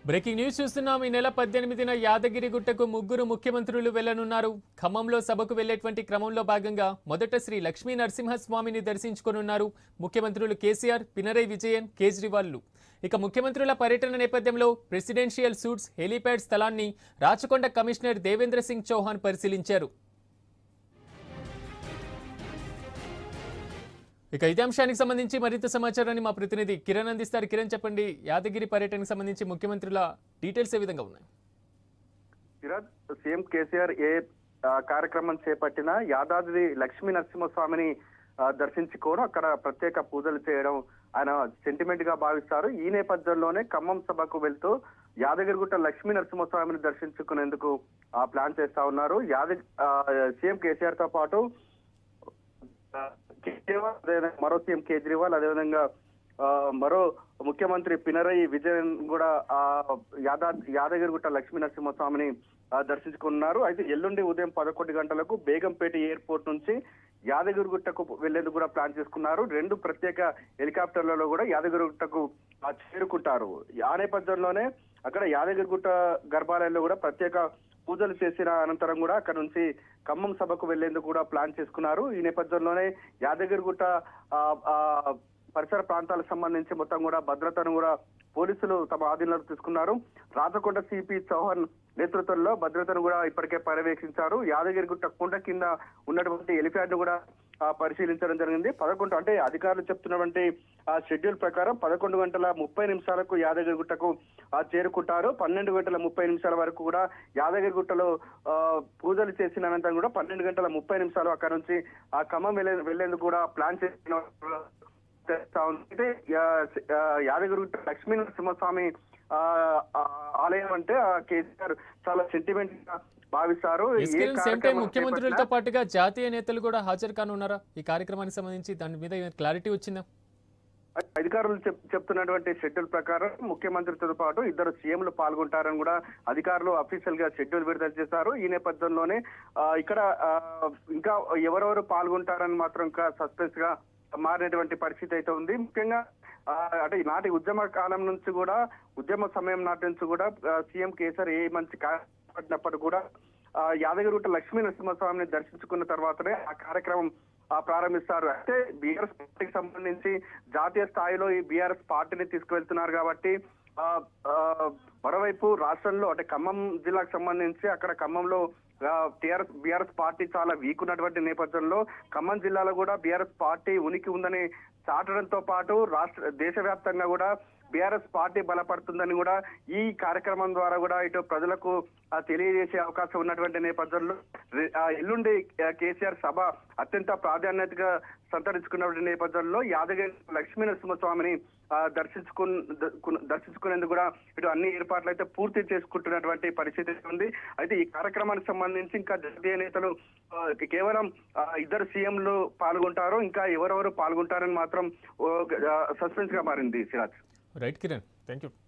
Breaking news చూస్తున్నాం ఈ నెల పద్దెనిమిదిన యాదగిరిగుట్టకు ముగ్గురు ముఖ్యమంత్రులు వెళ్లనున్నారు ఖమ్మంలో సభకు వెళ్లేటువంటి క్రమంలో భాగంగా మొదట శ్రీ లక్ష్మీ నరసింహస్వామిని దర్శించుకోనున్నారు ముఖ్యమంత్రులు కేసీఆర్ పినరై విజయన్ కేజ్రీవాల్లు ఇక ముఖ్యమంత్రుల పర్యటన నేపథ్యంలో ప్రెసిడెన్షియల్ సూట్స్ హెలీప్యాడ్ స్థలాన్ని రాచకొండ కమిషనర్ దేవేంద్ర సింగ్ చౌహాన్ పరిశీలించారు ఇక ఇదే అంశానికి సంబంధించి మరింత సమాచారాన్ని మా ప్రతినిధి కిరణ్ అందిస్తారు కిరణ్ చెప్పండి యాదగిరి పర్యటనకు సంబంధించి ముఖ్యమంత్రుల డీటెయిల్స్ ఏ విధంగా ఉన్నాయి సిరాజ్ సీఎం కేసీఆర్ ఏ ఆ, కార్యక్రమం చేపట్టినా యాదాద్రి లక్ష్మీ నరసింహస్వామిని ఆ, దర్శించుకోవడం అక్కడ ప్రత్యేక పూజలు చేయడం ఆయన సెంటిమెంట్ గా భావిస్తారు ఈ నేపథ్యంలోనే ఖమ్మం సభకు వెళ్తూ యాదగిరిగుట్ట లక్ష్మీ నరసింహస్వామిని దర్శించుకునేందుకు ఆ ప్లాన్ చేస్తా ఉన్నారు యాదగిరి సీఎం కేసీఆర్ తో పాటు ఆ, కేజ్రీవాల్ అదేవిధంగా మరో సీఎం కేజ్రీవాల్ అదేవిధంగా ఆ, మరో ముఖ్యమంత్రి పినరయి విజయన్ కూడా ఆ యాదా యాదగిరిగుట్ట లక్ష్మీ నరసింహస్వామిని ఆ, దర్శించుకున్నారు అయితే ఎల్లుండి ఉదయం పదకొండు గంటలకు బేగంపేట ఎయిర్పోర్ట్ నుంచి యాదగిరిగుట్టకు వెళ్లేందుకు కూడా ప్లాన్ చేసుకున్నారు రెండు ప్రత్యేక హెలికాప్టర్లలో కూడా యాదగిరిగుట్టకు ఆ, చేరుకుంటారు ఆ నేపథ్యంలోనే అక్కడ యాదగిరిగుట్ట గర్భాలయంలో కూడా ప్రత్యేక పూజలు చేసిన అనంతరం కూడా అక్కడ నుంచి ఖమ్మం సభకు వెళ్లేందుకు కూడా ప్లాన్ చేసుకున్నారు ఈ నేపథ్యంలోనే యాదగిరిగుట్ట ఆ, ఆ, పరిసర ప్రాంతాలకు సంబంధించి మొత్తం కూడా భద్రతను కూడా పోలీసులు తమ ఆధీనంలోకి తీసుకున్నారు రాచకొండ సిపి చౌహాన్ నేతృత్వంలో భద్రతను కూడా ఇప్పటికే పర్యవేక్షించారు యాదగిరిగుట్ట కొండ కింద ఉన్నటువంటి ఎలిఫాంట్ కూడా ఆ, పరిశీలించడం జరిగింది పదకొండు అంటే అధికారులు చెప్తున్నటువంటి ఆ షెడ్యూల్ ప్రకారం పదకొండు గంటల ముప్పై నిమిషాలకు యాదగిరిగుట్టకు ఆ, చేరుకుంటారు పన్నెండు గంటల ముప్పై నిమిషాల వరకు కూడా యాదగిరిగుట్టలో ఆ, పూజలు చేసిన అనంతరం కూడా పన్నెండు గంటల ముప్పై నిమిషాలు అక్కడ నుంచి ఆ ఖమ్మం వెళ్లే వెళ్లేందుకు కూడా ప్లాన్ చేసిన చేస్తా ఉంది. అయితే ఆ, ఆ, యాదగిరిగుట్ట లక్ష్మీ నరసింహస్వామి ఆ, ఆ, ఆలయం అంటే ఆ కేసీఆర్ చాలా సెంటిమెంట్ గా భావిస్తారు ఏ సేమ్ టైం కార్యక్రమం ముఖ్యమంత్రులతో చేపట్టినా పాటుగా జాతీయ నేతలు కూడా హాజరు కానున్నారా ఈ కార్యక్రమానికి సంబంధించి దాని మీద క్లారిటీ వచ్చిందా అధికారులు చెప్- చెప్తున్నటువంటి షెడ్యూల్ ప్రకారం ముఖ్యమంత్రితో పాటు ఇద్దరు సీఎంలు పాల్గొంటారని కూడా అధికారులు అఫీషియల్ గా షెడ్యూల్ విడుదల చేశారు ఈ నేపథ్యంలోనే ఆ, ఇక్కడ ఆ, ఇంకా ఎవరెవరు పాల్గొంటారని మాత్రం ఇంకా సస్పెన్స్ గా మారినటువంటి పరిస్థితి అయితే ఉంది ముఖ్యంగా ఆ, అంటే నాటి ఉద్యమ కాలం నుంచి కూడా ఉద్యమ సమయం నాటి నుంచి కూడా ఆ, సీఎం కేసీఆర్ ఏ మంచి పట్టినప్పుడు కూడా ఆ, యాదగిరిగుట్ట లక్ష్మీ నరసింహస్వామిని దర్శించుకున్న తర్వాతనే ఆ కార్యక్రమం ఆ, ప్రారంభిస్తారు అయితే బీఆర్ఎస్ పార్టీకి సంబంధించి జాతీయ స్థాయిలో ఈ బీఆర్ఎస్ పార్టీని తీసుకువెళ్తున్నారు కాబట్టి ఆ, ఆ, మరోవైపు రాష్ట్రంలో అంటే ఖమ్మం జిల్లాకు సంబంధించి అక్కడ ఖమ్మంలో టిఆర్ఎస్ బీఆర్ఎస్ పార్టీ చాలా వీక్ ఉన్నటువంటి నేపథ్యంలో ఖమ్మం జిల్లాలో కూడా బీఆర్ఎస్ పార్టీ ఉనికి ఉందని చాటడంతో పాటు రాష్ట్ర దేశవ్యాప్తంగా కూడా బీఆర్ఎస్ పార్టీ బలపడుతుందని కూడా ఈ కార్యక్రమం ద్వారా కూడా ఇటు ప్రజలకు ఆ, తెలియజేసే అవకాశం ఉన్నటువంటి నేపథ్యంలో రే- ఆ, ఎల్లుండి ఆ, కేసీఆర్ సభ అత్యంత ప్రాధాన్యతగా సంతరించుకున్నటువంటి నేపథ్యంలో యాదగిరి లక్ష్మీ నరసింహస్వామిని ఆ, దర్శించుకు ద- దర్శించుకునేందుకు కూడా ఇటు అన్ని ఏర్పాట్లు అయితే పూర్తి చేసుకుంటున్నటువంటి పరిస్థితి ఉంది అయితే ఈ కార్యక్రమానికి సంబంధించి ఇంకా జాతీయ నేతలు ఆ, కేవలం ఆ, ఇద్దరు సీఎంలు పాల్గొంటారు ఇంకా ఎవరెవరు పాల్గొంటారని మాత్రం సస్పెన్స్ గా మారింది Siraj right Kiran thank you